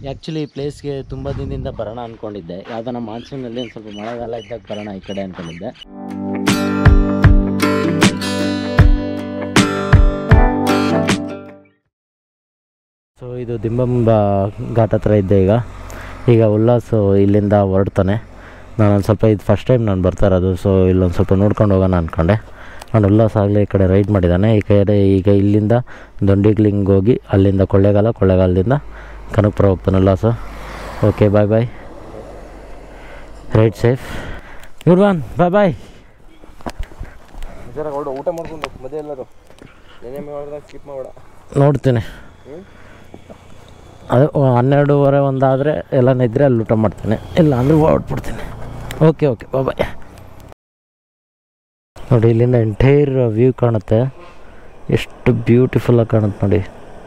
Actually ಈ ಪ್ಲೇಸ್ಗೆ ತುಂಬ ದಿನದಿಂದ ಬರೋಣ ಅಂದ್ಕೊಂಡಿದ್ದೆ ಯಾವುದನ್ನ ಮಾನ್ಸೂನಲ್ಲಿ ಒಂದು ಸ್ವಲ್ಪ ಮಳೆಗಾಲ ಇದ್ದಾಗ ಬರೋಣ ಈ ಕಡೆ ಅಂದ್ಕೊಂಡಿದ್ದೆ ಸೊ ಇದು ದಿಂಬಂಬ ಘಾಟ್ ಹತ್ರ ಇದ್ದೆ ಈಗ ಈಗ ಉಲ್ಲಾಸ್ ಇಲ್ಲಿಂದ ಹೊರಡ್ತಾನೆ ನಾನು ಒಂದು ಸ್ವಲ್ಪ ಇದು ಫಸ್ಟ್ ಟೈಮ್ ನಾನು ಬರ್ತಾ ಇರೋದು ಸೊ ಇಲ್ಲೊಂದು ಸ್ವಲ್ಪ ನೋಡ್ಕೊಂಡು ಹೋಗೋಣ ಅಂದ್ಕೊಂಡೆ ನಾನು ಉಲ್ಲಾಸ್ ಆಗಲೇ ಈ ಕಡೆ ರೈಡ್ ಮಾಡಿದ್ದಾನೆ ಈ ಕಡೆ ಈಗ ಇಲ್ಲಿಂದ ದೊಂಡಿಗ್ಲಿಂಗ್ ಹೋಗಿ ಅಲ್ಲಿಂದ ಕೊಳ್ಳೇಗಾಲ ಕೊಳ್ಳೇಗಾಲದಿಂದ ಕನಕಪುರ ಹೋಗ್ತಾನೆ Ullas okay bye bye ride safe ಇರ್ವಾನ್ ಬಾಯ್ ಬಾಯ್ ಹೊರಡು ಊಟ ಮಾಡ್ಕೊಂಡು ಮದುವೆ ಎಲ್ಲರೂ ಏನೇ ಮಾಡಿದಾಗ ಸ್ಕಿಪ್ ಮಾಡಬೇಡ ನೋಡ್ತೀನಿ ಹ್ಞೂ ಅದು ಹನ್ನೆರಡೂವರೆ ಒಂದಾದರೆ ಎಲ್ಲ ನಿದ್ರೆ ಅಲ್ಲಿ ಊಟ ಮಾಡ್ತೀನಿ ಇಲ್ಲ ಅಂದರೆ ಹೊರಟ್ಬಿಡ್ತೀನಿ ಓಕೆ ಓಕೆ ಬಾಯ್ ನೋಡಿ ಇಲ್ಲಿಂದ ಎಂಟೈರ್ ವ್ಯೂ ಕಾಣುತ್ತೆ ಎಷ್ಟು ಬ್ಯೂಟಿಫುಲ್ಲಾಗಿ ಕಾಣುತ್ತೆ ನೋಡಿ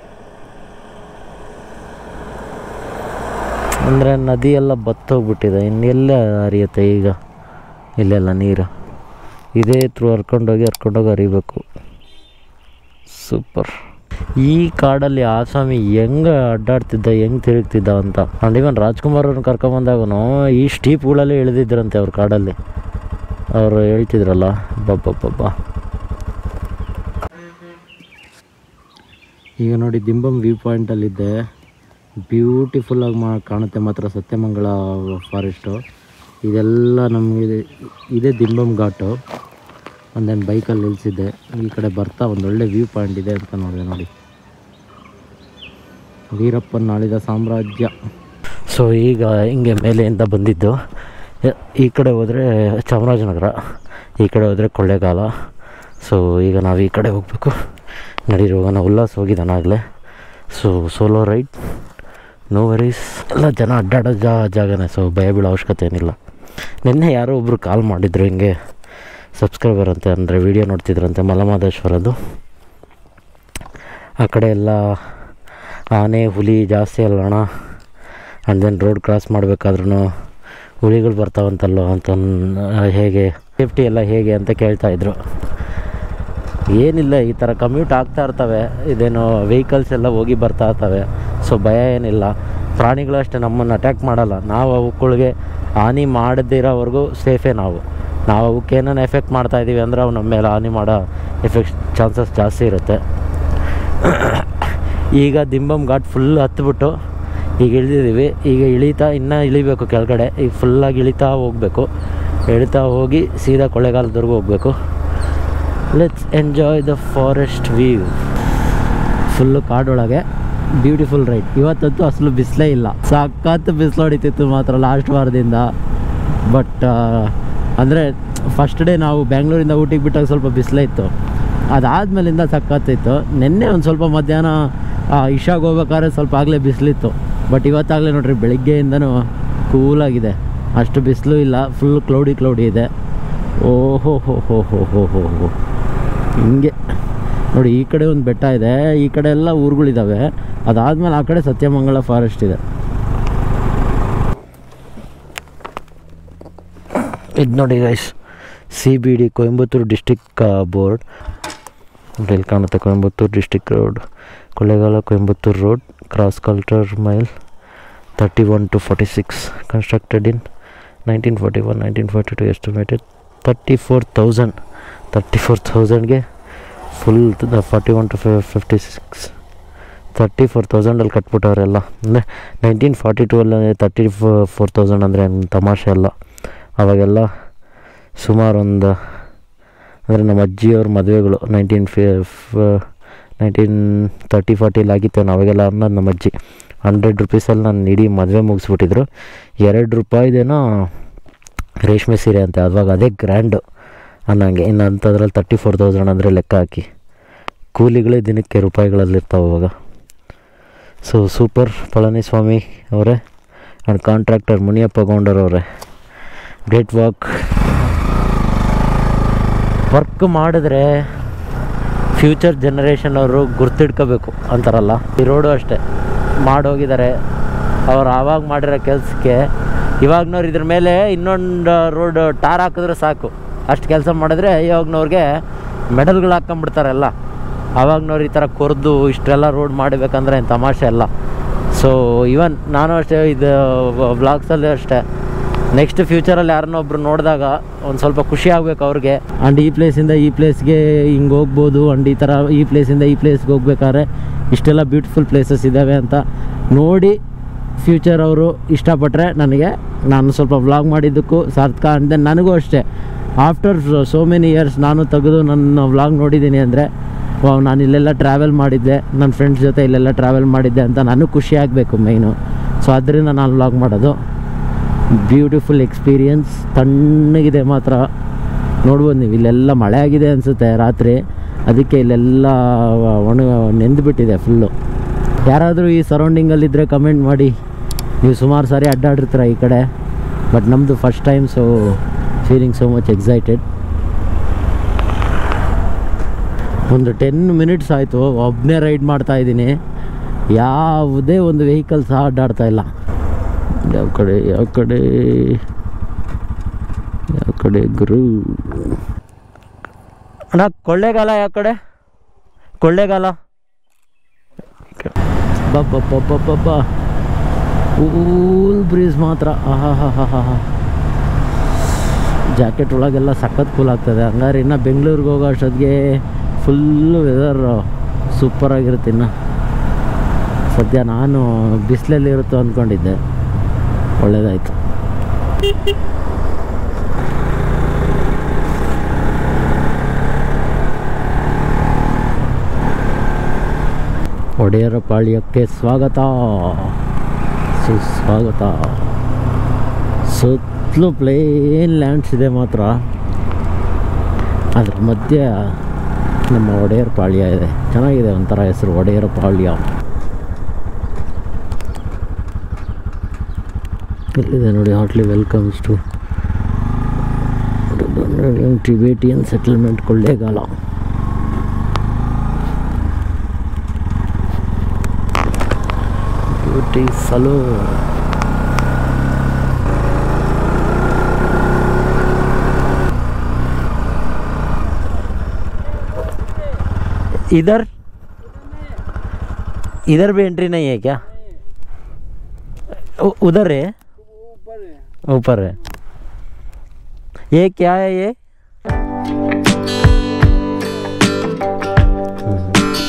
ಅಂದರೆ ನದಿ ಎಲ್ಲ ಬತ್ತೋಗ್ಬಿಟ್ಟಿದೆ ಇನ್ನೆಲ್ಲ ಹರಿಯುತ್ತೆ ಈಗ ಇಲ್ಲೆಲ್ಲ ನೀರು ಇದೇ ಥ್ರೂ ಹರ್ಕೊಂಡೋಗಿ ಹರ್ಕೊಂಡೋಗಿ ಹರಿಬೇಕು ಸೂಪರ್ ಈ ಕಾಡಲ್ಲಿ ಆಸಾಮಿ ಹೆಂಗೆ ಅಡ್ಡಾಡ್ತಿದ್ದ ಹೆಂಗೆ ತಿರುಗ್ತಿದ್ದ ಅಂತ ಅಂಡ್ ಇವನ್ ರಾಜ್ಕುಮಾರ್ ಅವ್ರನ್ನ ಕರ್ಕೊಂಬಂದಾಗೂ ಈ ಸ್ಟೀಪ್ಗಳಲ್ಲಿ ಇಳಿದಿದ್ರಂತೆ ಅವ್ರ ಕಾಡಲ್ಲಿ ಅವರು ಹೇಳ್ತಿದ್ರಲ್ಲ ಬಬ್ಬಬ್ಬಬ್ಬ ಈಗ ನೋಡಿ ದಿಂಬಂ ವ್ಯೂ ಪಾಯಿಂಟಲ್ಲಿದ್ದೆ ಬ್ಯೂಟಿಫುಲ್ಲಾಗಿ ಮಾ ಕಾಣುತ್ತೆ ಮಾತ್ರ ಸತ್ಯಮಂಗಳ ಫಾರೆಸ್ಟು ಇದೆಲ್ಲ ನಮಗೆ ಇದೇ ದಿಂಬಂ ಘಾಟು ಒಂದೇನು ಬೈಕಲ್ಲಿ ನಿಲ್ಲಿಸಿದ್ದೆ ಈ ಕಡೆ ಬರ್ತಾ ಒಂದು ಒಳ್ಳೆ ವ್ಯೂ ಪಾಯಿಂಟ್ ಇದೆ ಅಂತ ನೋಡಿದೆ ನೋಡಿ ವೀರಪ್ಪನ ಆಳಿದ ಸಾಮ್ರಾಜ್ಯ ಸೊ ಈಗ ಹಿಂಗೆ ಮೇಲೆಯಿಂದ ಬಂದಿದ್ದು ಎ- ಈ ಕಡೆ ಹೋದರೆ ಚಾಮರಾಜನಗರ ಈ ಕಡೆ ಹೋದರೆ ಕೊಳ್ಳೇಗಾಲ ಸೊ ಈಗ ನಾವು ಈ ಕಡೆ ಹೋಗಬೇಕು ನಡೀರಿ ಹೋಗೋಣ ಉಲ್ಲಾಸ್ ಹೋಗಿದ್ದಾನಾಗಲೇ so solo ride no worries ಎಲ್ಲ ಜನ ಅಡ್ಡಾಡೋ ಜಾ ಜಾಗನೇ ಸೊ ಭಯ ಬೀಳೋ ಅವಶ್ಯಕತೆ ಏನಿಲ್ಲ ನಿನ್ನೆ ಯಾರೋ ಒಬ್ಬರು ಕಾಲ್ ಮಾಡಿದ್ರು ಹಿಂಗೆ ಸಬ್ಸ್ಕ್ರೈಬರ್ ಅಂತೆ ಅಂದರೆ ವೀಡಿಯೋ ನೋಡ್ತಿದ್ರಂತೆ ಮಲಮಾದೇಶ್ವರದ್ದು ಆ ಕಡೆ ಎಲ್ಲ ಆನೆ ಹುಲಿ ಜಾಸ್ತಿ ಅಲ್ಲಣ್ಣ ಆ್ಯಂಡ್ ದೆನ್ ರೋಡ್ ಕ್ರಾಸ್ ಮಾಡಬೇಕಾದ್ರೂ ಹುಲಿಗಳು ಬರ್ತಾವಂತಲ್ಲೋ ಅಂತ ಅನ್- ಹೇಗೆ ಸೇಫ್ಟಿ ಎಲ್ಲ ಹೇಗೆ ಅಂತ ಕೇಳ್ತಾಯಿದ್ರು ಏನಿಲ್ಲ ಈ ಥರ ಕಮ್ಯೂಟ್ ಆಗ್ತಾ ಇರ್ತವೆ ಇದೇನು ವೆಹಿಕಲ್ಸ್ ಎಲ್ಲ ಹೋಗಿ ಬರ್ತಾ ಇರ್ತವೆ ಸೊ ಭಯ ಏನಿಲ್ಲ ಪ್ರಾಣಿಗಳು ಅಷ್ಟೇ ನಮ್ಮನ್ನು ಅಟ್ಯಾಕ್ ಮಾಡಲ್ಲ ನಾವು ಅವುಗಳಿಗೆ ಹಾನಿ ಮಾಡದೇ ಇರೋವರೆಗೂ ಸೇಫೇ ನಾವು ನಾವು ಅವಕ್ಕೆ ಏನೇನು ಎಫೆಕ್ಟ್ ಮಾಡ್ತಾ ಇದ್ದೀವಿ ಅಂದರೆ ಅವು ನಮ್ಮ ಮೇಲೆ ಹಾನಿ ಮಾಡೋ ಎಫೆಕ್ಟ್ ಚಾನ್ಸಸ್ ಜಾಸ್ತಿ ಇರುತ್ತೆ ಈಗ ದಿಂಬಂ ಘಾಟ್ ಫುಲ್ ಹತ್ಬಿಟ್ಟು ಈಗ ಇಳಿದಿದ್ದೀವಿ ಈಗ ಇಳಿತಾ ಇನ್ನೂ ಇಳಿಬೇಕು ಕೆಳಗಡೆ ಈಗ ಫುಲ್ಲಾಗಿ ಇಳಿತಾ ಹೋಗಬೇಕು ಇಳಿತಾ ಹೋಗಿ ಸೀದಾ ಕೊಳ್ಳೇಗಾಲದವರೆಗೂ ಹೋಗಬೇಕು let's enjoy the forest view full ಕಾಡೊಳಗೆ ಬ್ಯೂಟಿಫುಲ್ ರೈಡ್ ಇವತ್ತಂತೂ ಅಸಲು ಬಿಸಿಲೇ ಇಲ್ಲ ಸಖತ್ ಬಿಸಿಲು ಹೊಡಿತಿತ್ತು ಮಾತ್ರ ಲಾಸ್ಟ್ ವಾರದಿಂದ ಬಟ್ ಅಂದರೆ ಫಸ್ಟ್ ಡೇ ನಾವು ಬ್ಯಾಂಗ್ಳೂರಿಂದ ಊಟಿಗೆ ಬಿಟ್ಟಾಗ ಸ್ವಲ್ಪ ಬಿಸಿಲೇ ಇತ್ತು ಅದಾದಮೇಲಿಂದ ಸಖತ್ತಿತ್ತು ನಿನ್ನೆ ಒಂದು ಸ್ವಲ್ಪ ಮಧ್ಯಾಹ್ನ ಆ, ಇಶಾಗ್ ಹೋಗ್ಬೇಕಾದ್ರೆ ಸ್ವಲ್ಪ ಆಗಲೇ ಬಿಸಿಲಿತ್ತು ಬಟ್ ಇವತ್ತಾಗಲೇ ನೋಡ್ರಿ ಬೆಳಿಗ್ಗೆಯಿಂದನೂ ಕೂಲಾಗಿದೆ ಅಷ್ಟು ಬಿಸಿಲು ಇಲ್ಲ ಫುಲ್ ಕ್ಲೌಡಿ ಕ್ಲೌಡಿ ಇದೆ ಓಹೋ ಹೋ ಹೋ ಹೋ ಹೋ ಹೋ ಹೋ ಹಿಂಗೆ ನೋಡಿ ಈ ಕಡೆ ಒಂದು ಬೆಟ್ಟ ಇದೆ ಈ ಕಡೆ ಎಲ್ಲ ಊರುಗಳಿದ್ದಾವೆ ಅದಾದಮೇಲೆ ಆ ಕಡೆ ಸತ್ಯಮಂಗಲ ಫಾರೆಸ್ಟ್ ಇದೆ ಇದು ನೋಡಿ guys C B D Coimbatore district board ಇಲ್ಲಿ ಕಾಣುತ್ತೆ Coimbatore district road Kollegal Coimbatore road cross culvert mile thirty one two forty six constructed in nineteen forty one nineteen forty two estimated thirty four thousand thirty four ತೌಸಂಡ್ಗೆ full forty one two fifty six thirty four ತೌಸಂಡಲ್ಲಿ ಕಟ್ಬಿಟ್ಟವ್ರೆಲ್ಲ ಅಂದರೆ nineteen forty two ಅಲ್ಲಿ thirty four thousand ಅಂದರೆ ಏನು ತಮಾಷೆ ಅಲ್ಲ ಅವಾಗೆಲ್ಲ ಸುಮಾರು ಒಂದು ಅಂದರೆ ನಮ್ಮ ಅಜ್ಜಿಯವ್ರ ಮದುವೆಗಳು ನೈನ್ಟೀನ್ ಫಿ ನೈನ್ಟೀನ್ ತರ್ಟಿ ಫಾರ್ಟಿಲಿ ಆಗಿತ್ತು ಅವಾಗೆಲ್ಲ ಅನ್ನೋದು ನಮ್ಮ ಅಜ್ಜಿ ಹಂಡ್ರೆಡ್ ರುಪೀಸಲ್ಲಿ ನಾನು ಇಡೀ ಮದುವೆ ಮುಗಿಸ್ಬಿಟ್ಟಿದ್ರು ಎರಡು ರೂಪಾಯಿದೇನೋ ರೇಷ್ಮೆ ಸೀರೆ ಅಂತೆ ಅವಾಗ ಅದೇ ಗ್ರ್ಯಾಂಡು ಅನ್ನಂಗೆ ಇನ್ನು ಅಂಥದ್ರಲ್ಲಿ ತರ್ಟಿ ಫೋರ್ ತೌಸಂಡ್ ಅಂದರೆ ಲೆಕ್ಕ ಹಾಕಿ ಕೂಲಿಗಳೇ ದಿನಕ್ಕೆ ರೂಪಾಯಿಗಳಲ್ಲಿರ್ತಾವೆ ಅವಾಗ ಸೊ ಸೂಪರ್ ಪಳನಿಸ್ವಾಮಿ ಅವರೇ ಆ್ಯಂಡ್ ಕಾಂಟ್ರಾಕ್ಟರ್ ಮುನಿಯಪ್ಪ ಗೌಂಡರ್ ಅವರೇ ಗ್ರೇಟ್ ವರ್ಕ್ ವರ್ಕ್ ಮಾಡಿದ್ರೆ ಫ್ಯೂಚರ್ ಜನ್ರೇಷನ್ ಅವರು ಗುರ್ತಿಡ್ಕೋಬೇಕು ಅಂತಾರಲ್ಲ ಈ ರೋಡು ಅಷ್ಟೇ ಮಾಡೋಗಿದ್ದಾರೆ ಅವ್ರು ಆವಾಗ ಮಾಡಿರೋ ಕೆಲಸಕ್ಕೆ ಇವಾಗ್ನವ್ರು ಇದ್ರ ಮೇಲೆ ಇನ್ನೊಂದು ರೋಡ್ ಟಾರ್ ಹಾಕಿದ್ರೆ ಸಾಕು ಅಷ್ಟು ಕೆಲಸ ಮಾಡಿದ್ರೆ ಇವಾಗ್ನವ್ರಿಗೆ ಮೆಡಲ್ಗಳು ಹಾಕ್ಕೊಂಬಿಡ್ತಾರೆಲ್ಲ ಆವಾಗ್ನವ್ರು ಈ ಥರ ಕೊರ್ದು ಇಷ್ಟೆಲ್ಲ ರೋಡ್ ಮಾಡಬೇಕಂದ್ರೆ ಏನು ತಮಾಷೆ ಅಲ್ಲ ಸೊ ಇವನ್ ನಾನು ಅಷ್ಟೇ ಇದು ವ್ಲಾಗ್ಸಲ್ಲೂ ಅಷ್ಟೇ ನೆಕ್ಸ್ಟ್ ಫ್ಯೂಚರಲ್ಲಿ ಯಾರನ್ನೋ ಒಬ್ರು ನೋಡಿದಾಗ ಒಂದು ಸ್ವಲ್ಪ ಖುಷಿ ಆಗ್ಬೇಕು ಅವ್ರಿಗೆ ಆ್ಯಂಡ್ ಈ ಪ್ಲೇಸಿಂದ ಈ ಪ್ಲೇಸ್ಗೆ ಹಿಂಗೆ ಹೋಗ್ಬೋದು ಆ್ಯಂಡ್ ಈ ಥರ ಈ ಪ್ಲೇಸಿಂದ ಈ ಪ್ಲೇಸ್ಗೆ ಹೋಗ್ಬೇಕಾದ್ರೆ ಇಷ್ಟೆಲ್ಲ ಬ್ಯೂಟಿಫುಲ್ ಪ್ಲೇಸಸ್ ಇದ್ದಾವೆ ಅಂತ ನೋಡಿ ಫ್ಯೂಚರ್ ಅವರು ಇಷ್ಟಪಟ್ಟರೆ ನನಗೆ ನಾನು ಸ್ವಲ್ಪ ವ್ಲಾಗ್ ಮಾಡಿದ್ದಕ್ಕೂ ಸಾರ್ಥಕ ಆ್ಯಂಡ್ ದೆನ್ ನನಗೂ ಅಷ್ಟೇ ಆಫ್ಟರ್ ಸೋ ಮೆನಿ ಇಯರ್ಸ್ ನಾನು ತೆಗೆದು ನನ್ನ ವ್ಲಾಗ್ ನೋಡಿದ್ದೀನಿ ಅಂದರೆ ವಾವ್ ನಾನು ಇಲ್ಲೆಲ್ಲ ಟ್ರಾವೆಲ್ ಮಾಡಿದ್ದೆ ನನ್ನ ಫ್ರೆಂಡ್ಸ್ ಜೊತೆ ಇಲ್ಲೆಲ್ಲ ಟ್ರಾವೆಲ್ ಮಾಡಿದ್ದೆ ಅಂತ ನನಗೆ ಖುಷಿ ಆಗಬೇಕು ಮೈನು ಸೊ ಅದರಿಂದ ನಾನು ವ್ಲಾಗ್ ಮಾಡೋದು ಬ್ಯೂಟಿಫುಲ್ ಎಕ್ಸ್ಪೀರಿಯನ್ಸ್ ತಣ್ಣಗಿದೆ ಮಾತ್ರ ನೋಡ್ಬೋದು ನೀವು ಇಲ್ಲೆಲ್ಲ ಮಳೆ ಆಗಿದೆ ಅನಿಸುತ್ತೆ ರಾತ್ರಿ ಅದಕ್ಕೆ ಇಲ್ಲೆಲ್ಲ ಒಣ ನೆಂದುಬಿಟ್ಟಿದೆ ಫುಲ್ಲು ಯಾರಾದರೂ ಈ ಸರೌಂಡಿಂಗಲ್ಲಿದ್ದರೆ ಕಮೆಂಟ್ ಮಾಡಿ ನೀವು ಸುಮಾರು ಸಾರಿ ಅಡ್ಡಾಡಿರ್ತೀರ ಈ ಕಡೆ ಬಟ್ ನಮ್ಮದು first time so feeling so much excited ಒಂದು ಟೆನ್ ಮಿನಿಟ್ಸ್ ಆಯಿತು ಒಬ್ಬನೇ ರೈಡ್ ಮಾಡ್ತಾ ಇದ್ದೀನಿ ಯಾವುದೇ ಒಂದು ವೆಹಿಕಲ್ ಸಹ ಅಡ್ಡಾಡ್ತಾ ಇಲ್ಲ ಯಾವ ಕಡೆ ಯಾವ ಕಡೆ ಯಾವ ಕಡೆ ಗುರು ಅಣ್ಣ ಕೊಳ್ಳೇಗಾಲ ಯಾವ ಕಡೆ ಕೊಳ್ಳೇಗಾಲ ಬಬ್ಬಬ್ಬಬ್ಬಬ್ಬ ಕೂಲ್ ಬ್ರೀಸ್ ಮಾತ್ರ ಆಹಾ ಹಾ ಹಾ ಹಾ ಹಾ ಜಾಕೆಟ್ ಒಳಗೆಲ್ಲ ಸಖತ್ ಕೂಲ್ ಆಗ್ತದೆ ಹಂಗಾರೆ ಇನ್ನು ಬೆಂಗಳೂರಿಗೆ ಹೋಗೋ ಅಷ್ಟೊತ್ತಿಗೆ ಫುಲ್ಲು ವೆದರ್ ಸೂಪರಾಗಿರುತ್ತೆ ಇನ್ನು ಸದ್ಯ ನಾನು ಬಿಸಿಲಲ್ಲಿ ಇರುತ್ತೋ ಅಂದ್ಕೊಂಡಿದ್ದೆ ಒಳ್ಳೇದಾಯಿತು ಒಡೆಯರ ಪಾಳ್ಯಕ್ಕೆ ಸ್ವಾಗತ ಸುಸ್ವಾಗತ ಸುತ್ತಲೂ ಪ್ಲೇನ್ ಲ್ಯಾಂಡ್ಸ್ ಇದೆ ಮಾತ್ರ ಅದ್ರ ಮಧ್ಯೆ ನಮ್ಮ ಒಡೆಯರ ಪಾಳ್ಯ ಇದೆ ಚೆನ್ನಾಗಿದೆ ಒಂಥರ ಹೆಸರು ಒಡೆಯರ ಪಾಳ್ಯ ಇಲ್ಲಿದೆ ನೋಡಿ heartily welcomes to Tibetan settlement Kollegal beauty ಸಲೋ इधर इधर भी एंट्री नहीं है क्या उ- उधर है ऊपर है ये क्या है ये हम्म।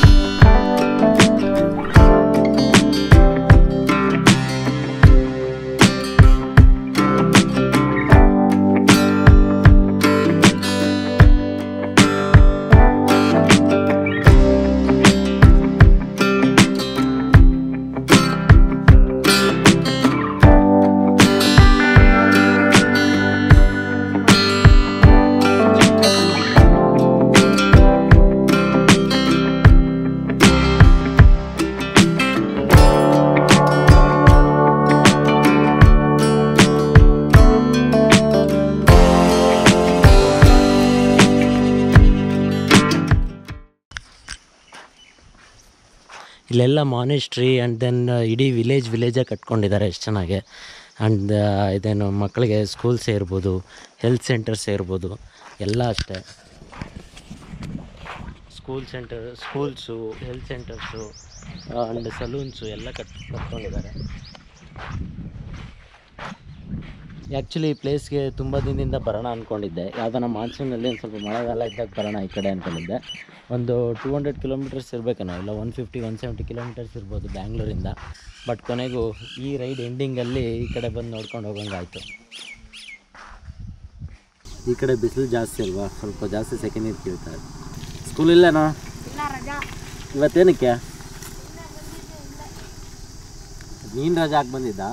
ಇಲ್ಲೆಲ್ಲ ಮಾನೆಸ್ಟ್ರಿ ಆ್ಯಂಡ್ ದೆನ್ ಇಡೀ ವಿಲೇಜ್ ವಿಲೇಜೇ ಕಟ್ಕೊಂಡಿದ್ದಾರೆ ಎಷ್ಟು ಚೆನ್ನಾಗಿ ಆ್ಯಂಡ್ ಇದೇನು ಮಕ್ಕಳಿಗೆ ಸ್ಕೂಲ್ಸೇ ಇರ್ಬೋದು ಹೆಲ್ತ್ ಸೆಂಟರ್ಸೇ ಇರ್ಬೋದು ಎಲ್ಲ ಅಷ್ಟೇ school center schools health centers and saloons ಎಲ್ಲ ಕಟ್ ಕಟ್ಕೊಂಡಿದ್ದಾರೆ ಆ್ಯಕ್ಚುಲಿ ಈ ಪ್ಲೇಸ್ಗೆ ತುಂಬ ದಿನದಿಂದ ಬರೋಣ ಅಂದ್ಕೊಂಡಿದ್ದೆ ಯಾವುದನ್ನ ಮಾನ್ಸೂನಲ್ಲಿ ಒಂದು ಸ್ವಲ್ಪ ಮಳೆಗಾಲ ಇದ್ದಾಗ ಬರೋಣ ಈ ಕಡೆ ಅಂದ್ಕೊಂಡಿದ್ದೆ ಒಂದು ಟೂ ಹಂಡ್ರೆಡ್ ಕಿಲೋಮೀಟರ್ಸ್ ಇರಬೇಕೇನೋ ಇಲ್ಲ one fifty one seventy kilometers ಇರ್ಬೋದು ಬ್ಯಾಂಗ್ಳೂರಿಂದ ಬಟ್ ಕೊನೆಗೂ ಈ ರೈಡ್ ಎಂಡಿಂಗಲ್ಲಿ ಈ ಕಡೆ ಬಂದು ನೋಡ್ಕೊಂಡು ಹೋಗಂಗಾಯ್ತು ಈ ಕಡೆ ಬಿಸಿಲು ಜಾಸ್ತಿ ಅಲ್ವಾ ಸ್ವಲ್ಪ ಜಾಸ್ತಿ ಸೆಕೆ ನೀರು ಕೀಳ್ತಾರೆ ಸ್ಕೂಲ್ ಇಲ್ಲೇನೋ ಇವತ್ತೇನಕ್ಕೆ ನೀನು ರಜಾ ಹಾಕಿ ಬಂದಿದ್ದಾ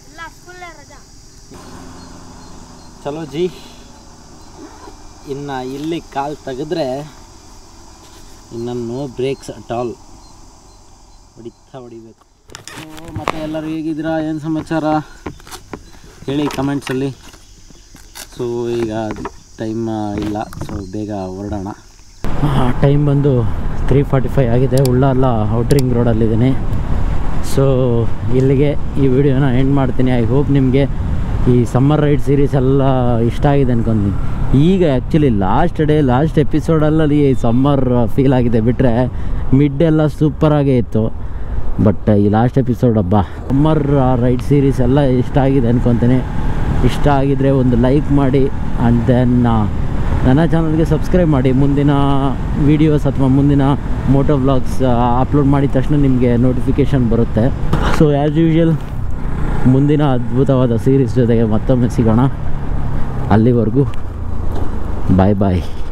ಚಲೋ ಜಿ ಇನ್ನು ಇಲ್ಲಿ ಕಾಲು ತೆಗೆದ್ರೆ ಇನ್ನು ನೋ ಬ್ರೇಕ್ಸ್ ಅಟ್ ಆಲ್ ಹೊಡಿತಾ ಹೊಡಿಬೇಕು ಮತ್ತು ಎಲ್ಲರೂ ಹೇಗಿದ್ದೀರಾ ಏನು ಸಮಾಚಾರ ಹೇಳಿ ಕಮೆಂಟ್ಸಲ್ಲಿ ಸೊ ಈಗ ಟೈಮ್ ಇಲ್ಲ ಸೊ ಬೇಗ ಹೊರಡೋಣ ಟೈಮ್ ಬಂದು ತ್ರೀ ಫಾರ್ಟಿ ಫೈವ್ ಆಗಿದೆ ಉಳ್ಳಾಲ ಔಟ್ರಿಂಗ್ ರೋಡಲ್ಲಿದ್ದೀನಿ ಸೊ ಇಲ್ಲಿಗೆ ಈ ವಿಡಿಯೋನ ಎಂಡ್ ಮಾಡ್ತೀನಿ ಐ ಹೋಪ್ ನಿಮಗೆ ಈ ಸಮ್ಮರ್ ರೈಡ್ ಸೀರೀಸ್ ಎಲ್ಲ ಇಷ್ಟ ಆಗಿದೆ ಅನ್ಕೊಂತೀನಿ ಈಗ ಆ್ಯಕ್ಚುಲಿ ಲಾಸ್ಟ್ ಡೇ ಲಾಸ್ಟ್ ಎಪಿಸೋಡಲ್ಲಿ ಸಮ್ಮರ್ ಫೀಲ್ ಆಗಿದೆ ಬಿಟ್ಟರೆ ಮಿಡ್ ಎಲ್ಲ ಸೂಪರಾಗೇ ಇತ್ತು ಬಟ್ ಈ ಲಾಸ್ಟ್ ಎಪಿಸೋಡ್ ಹಬ್ಬ ಸಮ್ಮರ್ ರೈಡ್ ಸೀರೀಸ್ ಎಲ್ಲ ಇಷ್ಟ ಆಗಿದೆ ಅನ್ಕೊತೀನಿ ಇಷ್ಟ ಆಗಿದ್ರೆ ಒಂದು ಲೈಕ್ ಮಾಡಿ ಆ್ಯಂಡ್ ದೆನ್ ನನ್ನ ಚಾನಲ್ಗೆ ಸಬ್ಸ್ಕ್ರೈಬ್ ಮಾಡಿ ಮುಂದಿನ ವೀಡಿಯೋಸ್ ಅಥವಾ ಮುಂದಿನ ಮೋಟೋ ವ್ಲಾಗ್ಸ್ ಅಪ್ಲೋಡ್ ಮಾಡಿದ ತಕ್ಷಣ ನಿಮಗೆ ನೋಟಿಫಿಕೇಷನ್ ಬರುತ್ತೆ ಸೊ ಆ್ಯಸ್ ಯೂಶುವಲ್ ಮುಂದಿನ ಅದ್ಭುತವಾದ ಸೀರೀಸ್ ಜೊತೆಗೆ ಮತ್ತೊಮ್ಮೆ ಸಿಗೋಣ ಅಲ್ಲಿವರೆಗೂ ಬಾಯ್ ಬಾಯ್